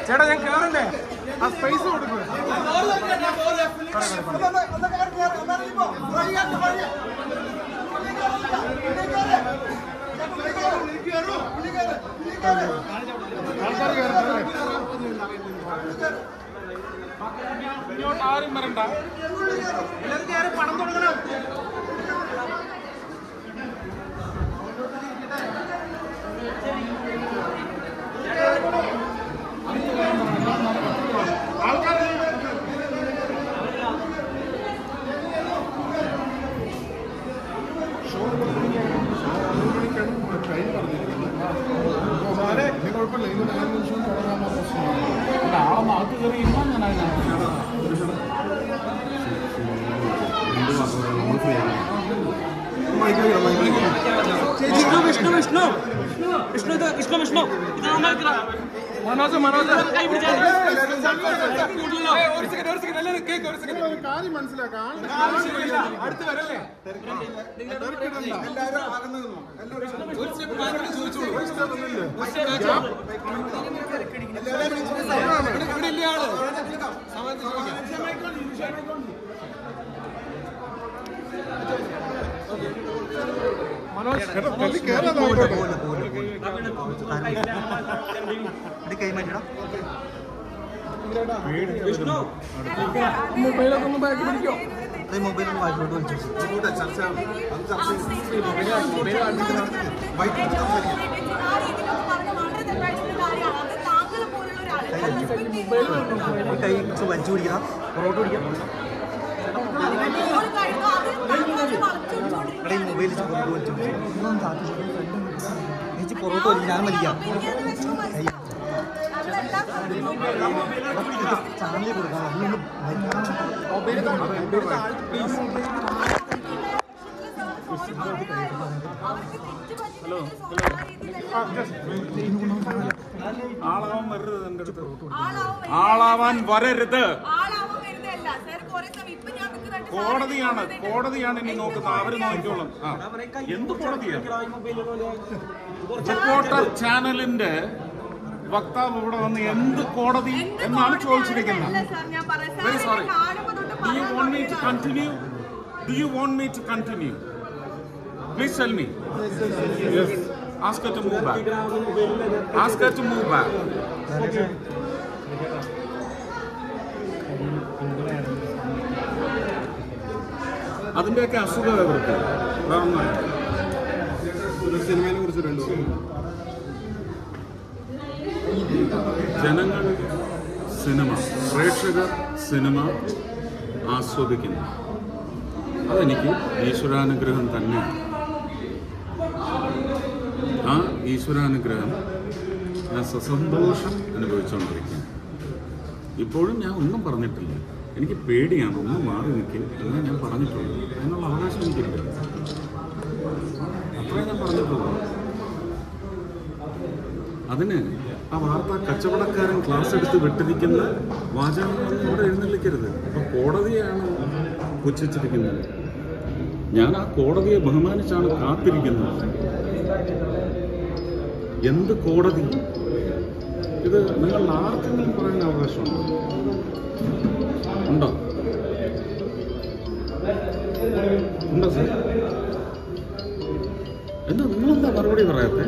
ചേട്ടാ ഞാൻ കേറണ്ടേ ആ സ്പേസ് കൊടുക്കും ഇങ്ങോട്ട് ആരും വരണ്ട എല്ലാവരും കയറി പണം തുടങ്ങണം കുഴപ്പമില്ല ഇത് നാല് നിമിഷം തുടങ്ങാമോ പ്രശ്നമാണ് ആളെ നാട്ടിൽ കയറി ഇന്നാ ഞാൻ അതിനാണ് വിഷ്ണു വിഷ്ണു വിഷ്ണു വിഷ്ണു ഇത് വിഷ്ണു വിഷ്ണു ഇത് നന്നായിരിക്കണം മനോജ് മനോജ് കൈ പിടിച്ചാൽ ഏയ്, ഒരു സെക്കൻഡ് ഒരു സെക്കൻഡ് എല്ലാവരും കേക്ക് ഒരു സെക്കൻഡ് ഒരു കാര്യം മനസ്സിലാക്കാം അടുത്ത് വരല്ലേ ഒരു സ്റ്റെപ്പ് ബാക്കിൽ ചോദിച്ചോളൂ ഇവിടെ ഇവിടെ ഇല്ല ആള് സമയത്ത് ചോദിക്കാം മനോജ് വിഷ്ണു മൊബൈലൊക്കെ ഒന്ന് ബാക്കി പിടിക്കോ കൈ വലിച്ചു പിടിക്കണം പുറകോട്ട് പിടിക്കാം ഇവിടെ ഈ മൊബൈൽ വെച്ച് പുറകോട്ട് വലിച്ചു പിടിച്ചു പുറകോട്ട് വലിക്കും ഞാൻ വലിക്കാം ചാനലിൽ കൊടുക്കാം ആളാവാൻ വരരുത് എൻ്റെ അടുത്ത് ആളാവാൻ വരരുത് കോടതിയാണ് കോടതിയാണ് ഇനി നോക്കുന്നത് അവര് നോക്കിക്കോളും ആ എന്ത് കോടതിയാണ് റിപ്പോർട്ടർ ചാനലിന്റെ വക്താവ് ഇവിടെ വന്ന് എന്ത് കോടതി എന്നാണ് ചോദിച്ചിരിക്കുന്നത് very sorry do you want me to continue do you want me to continue please tell me Ask her to move back. Ask her to move back. അതിന്റെയൊക്കെ അസുഖം അവർക്ക് വേറൊന്നുമല്ല. സിനിമയെ കുറിച്ച് രണ്ടു ജനങ്ങൾ സിനിമ പ്രേക്ഷകർ സിനിമ ആസ്വദിക്കുന്നു അതെനിക്ക് ഈശ്വരാനുഗ്രഹം തന്നെയാണ് ആ ഈശ്വരാനുഗ്രഹം ഞാൻ സസന്തോഷം അനുഭവിച്ചുകൊണ്ടിരിക്കുന്നു ഇപ്പോഴും ഞാൻ ഒന്നും പറഞ്ഞിട്ടില്ല എനിക്ക് പേടിയാണ് ഒന്ന് മാറി നിൽക്കും എന്ന് ഞാൻ പറഞ്ഞിട്ടുള്ളൂ അതിനുള്ള അവകാശം എനിക്കില്ല അത്രേ ഞാൻ പറഞ്ഞിട്ടുള്ളൂ അതിന് ആ വാർത്ത കച്ചവടക്കാരൻ ക്ലാസ് എടുത്ത് വിട്ടിരിക്കുന്ന വാചകങ്ങളൊന്നും ഇവിടെ എഴുന്നള്ളിക്കരുത് അപ്പൊ കോടതിയാണ് പുച്ഛിച്ചിരിക്കുന്നത് ഞാൻ ആ കോടതിയെ ബഹുമാനിച്ചാണ് കാത്തിരിക്കുന്നത് എന്ത് കോടതി ഇത് നിങ്ങൾ ആർക്കെങ്കിലും പറയാൻ അവകാശമുണ്ടോ ഉണ്ടോ ഉണ്ടോ സാർ എന്താ നിങ്ങളെന്താ മറുപടി പറയാത്തെ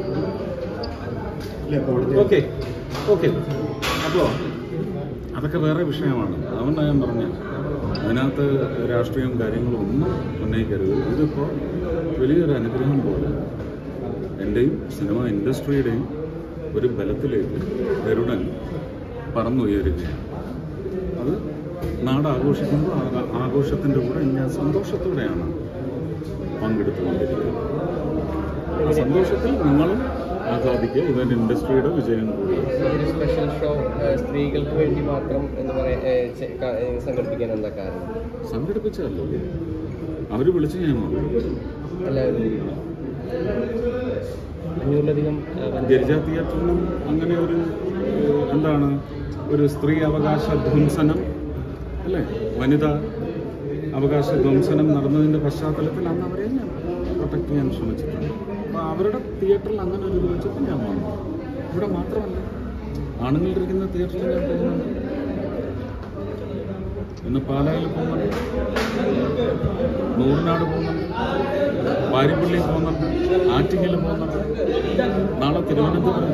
ഓക്കെ ഓക്കെ അപ്പോൾ അതൊക്കെ വേറെ വിഷയമാണ് അതുകൊണ്ടാണ് ഞാൻ പറഞ്ഞത് അതിനകത്ത് രാഷ്ട്രീയവും കാര്യങ്ങളും ഒന്നും ഉന്നയിക്കരുത് ഇതിപ്പോൾ വലിയൊരു അനുഗ്രഹം പോലെ എൻ്റെയും സിനിമ ഇൻഡസ്ട്രിയുടെയും ഒരു ബലത്തിലേക്ക് ഗരുഡൻ പറന്നുയരുകയാണ് അത് നാട് ആഘോഷിക്കുമ്പോൾ ആ- ആഘോഷത്തിൻ്റെ കൂടെ ഞാൻ സന്തോഷത്തോടെയാണ് പങ്കെടുത്തുകൊണ്ടിരിക്കുന്നത് ആ സന്തോഷത്തിൽ നിങ്ങളും ആസ്വാദിക്കുക ഇവന്റ് ഇൻഡസ്ട്രിയുടെ വിജയം കൂടി ഒരു സ്പെഷ്യൽ ഷോ സ്ത്രീകൾക്ക് വേണ്ടി മാത്രം എന്ന് പറയാൻ സംഘടിപ്പിക്കാൻ എന്താ കാരണം സംഘടിപ്പിച്ചതല്ലോ അവർ വിളിച്ച് ഞാൻ വന്നു എല്ലാവരും അഞ്ഞൂറിലധികം ഗിരിജ തിയേറ്ററിനും അങ്ങനെ ഒരു ഏഹ്, എന്താണ് ഒരു സ്ത്രീ അവകാശ ധ്വംസനം അല്ലേ വനിതാ അവകാശ ധ്വംസനം നടന്നതിൻ്റെ പശ്ചാത്തലത്തിൽ അന്ന് അവരെ ഞാൻ പ്രൊട്ടക്ട് ചെയ്യാൻ ശ്രമിച്ചിട്ടുണ്ട് അപ്പോൾ അവരുടെ തിയേറ്ററിൽ അങ്ങനെ ഒരു ഇത് വെച്ചപ്പോൾ ഞാൻ വന്നു ഇവിടെ മാത്രമല്ല ആണുങ്ങളിരിക്കുന്ന തിയേറ്ററിൽ ഞാൻ പോകുന്നുണ്ട് ഇന്ന് പാലായിൽ പോകുന്നുണ്ട് നൂറിനാട് പോകുന്നുണ്ട് വാരിപ്പള്ളി പോകുന്നുണ്ട് ആറ്റിങ്ങൽ പോകുന്നുണ്ട് നാളെ തിരുവനന്തപുരം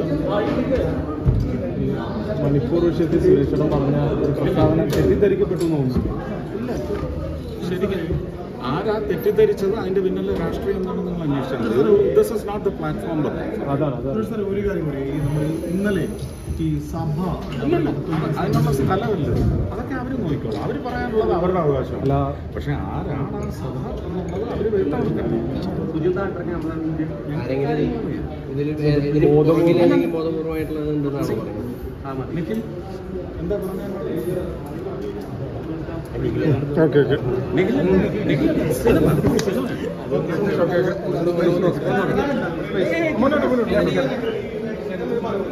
മണിപ്പൂർ വിഷയത്തിൽ സുരേഷണം പറഞ്ഞ ഒരു പ്രസ്താവന തെറ്റിദ്ധരിക്കപ്പെട്ടു എന്ന് തോന്നുന്നു ശരിക്കും ആരാ തെറ്റിദ്ധരിച്ചത് അതിന്റെ പിന്നിലെ രാഷ്ട്രീയം എന്താണെന്ന് നിങ്ങൾ അന്വേഷിച്ചത് this is not the platform അതാണ് അതാണ് സാർ ഒരു കാര്യം കൂടി ഈ നമ്മൾ ഇന്നലെ ഈ സഭ അല്ലല്ല അതിനുള്ള സ്ഥലമില്ല അതൊക്കെ അവർ നോക്കിക്കോളാം അവർ പറയാനുള്ളത് അവരുടെ അവകാശം അല്ല പക്ഷെ ആരാണ് ആ സഭ എന്നുള്ളത് അവർ വ്യക്തമാക്കട്ടെ ആരെങ്കിലും ഇതിൽ ഇതിന് പുറകിൽ അല്ലെങ്കിൽ ബോധപൂർവമായിട്ടുള്ളത് ഉണ്ടെന്നാണ് പറയുന്നത് നിഖിൽ എന്താ പറഞ്ഞത് ഓക്കെ ഓക്കെ നിഖിൽ നിഖിൽ ഇത് പറ. മുന്നോട്ട് മുന്നോട്ട്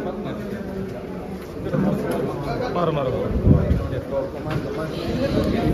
മാറി മാറി